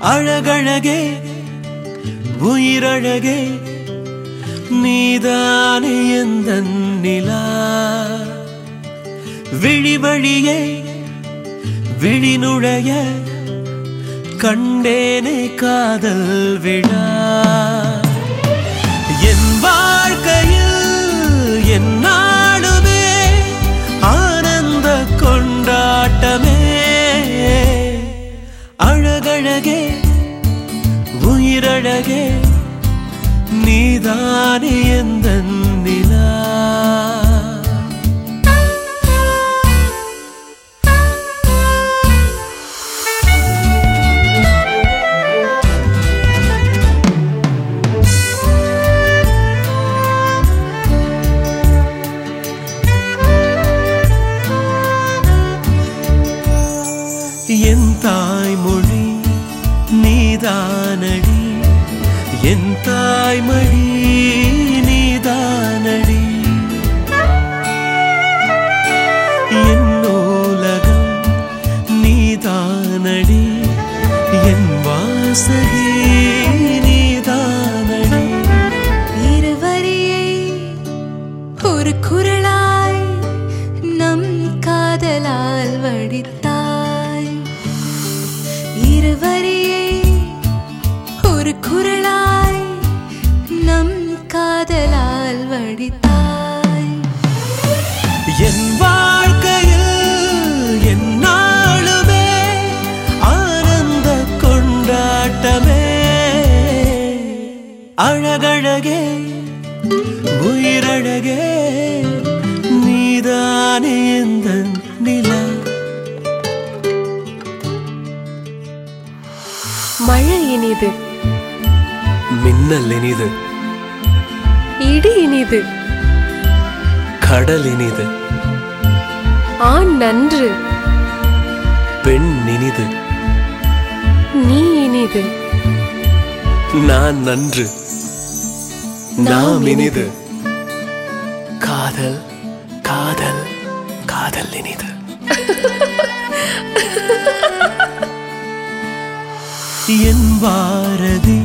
அழகழகே உயிரழகே நீதானே எந்த நிலா விழி வழியே விழி நுழைய கண்டேனே காதல் விழா என் வாழ்க்கையில் என்னாலுமே ஆனந்த கொண்டாட்டமே அழகழகே உயிரழகே நீதானே எந்த நிலா என் தாய்மொழி நீதானடி என் தாய்மொழி நீதானடி என் நூலகம் நீதானடி என் வாசகி நீதானடி இருவரியை ஒரு குரலாய் நம் காதலால் வடித்தாய் இருவரியை ஒரு குரலாய் நம் காதலால் வடித்தாய் என் வாழ்க்கையில் என்னாலுமே ஆனந்த கொண்டாட்டமே அழகழகே உயிரழகே நீதானே எந்த நிலா மழை இனிது மின்னல் இனிது இடி இனிது கடல் இனிது ஆண் நன்று பெண் இனிது நீ இனிது நான் நன்று நாம் இனிது காதல் காதல் காதல் இனிது என் பாரதி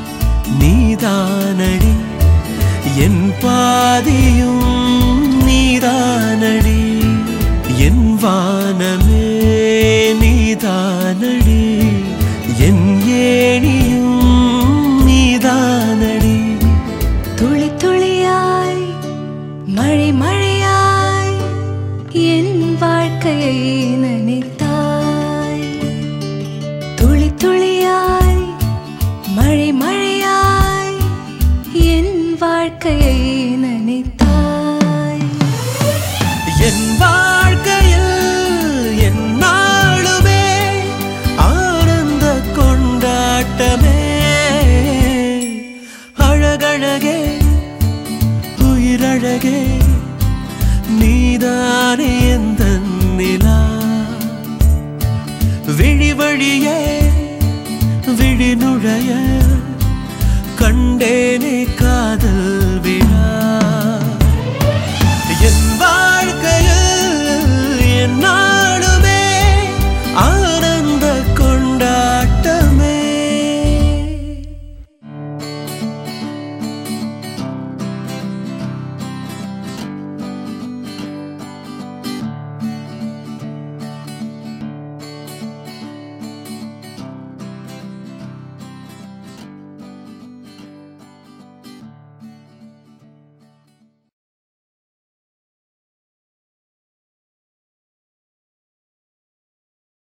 நீதானடி என் பாதியும் நீதானடி என் வானமே நீதானடி என் ஏணியும் நீதானடி துளி துளியாய் மழை மழையாய் என் வாழ்க்கையை